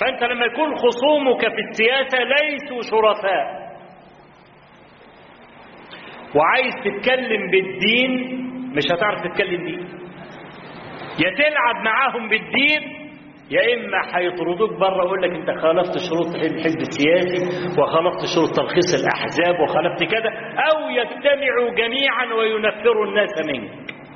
فأنت لما يكون خصومك في السياسة ليسوا شرفاء وعايز تتكلم بالدين مش هتعرف تتكلم دين يا تلعب معاهم بالدين يا اما هيطردوك بره ويقول لك انت خالفت شروط الحزب السياسي وخالفت شروط تلخيص الاحزاب وخالفت كذا او يجتمعوا جميعا وينفروا الناس منك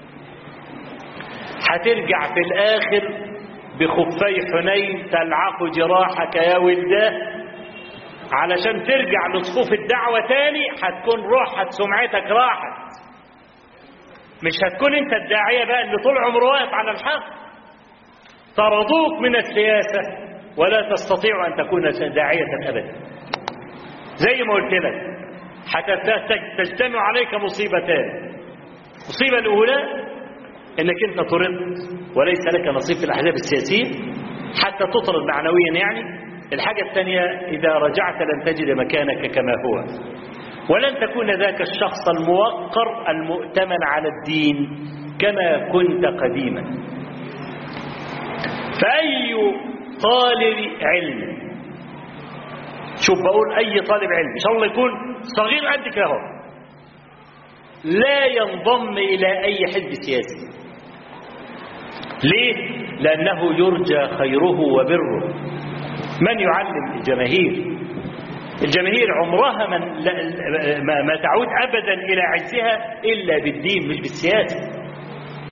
هترجع في الاخر بخفي حنين تلعق جراحك يا ولداه علشان ترجع لصفوف الدعوة تاني هتكون روحك سمعتك راحت مش هتكون انت الداعية بقى اللي طول عمره واقف على الحق طردوك من السياسة ولا تستطيع أن تكون داعية أبدا زي ما قلت لك حتى تجتمع عليك مصيبتان المصيبة الأولى انك انت طرد وليس لك نصيب في الاحزاب السياسيه حتى تطرد معنويا يعني الحاجه الثانيه اذا رجعت لن تجد مكانك كما هو ولن تكون ذاك الشخص الموقر المؤتمن على الدين كما كنت قديما فاي طالب علم شوف بقول اي طالب علم ان شاء الله يكون صغير قد كده اهو لا ينضم الى اي حزب سياسي ليه لانه يرجى خيره وبره من يعلم الجماهير الجماهير عمرها من ما, ما تعود ابدا الى عزها الا بالدين مش بالسياسه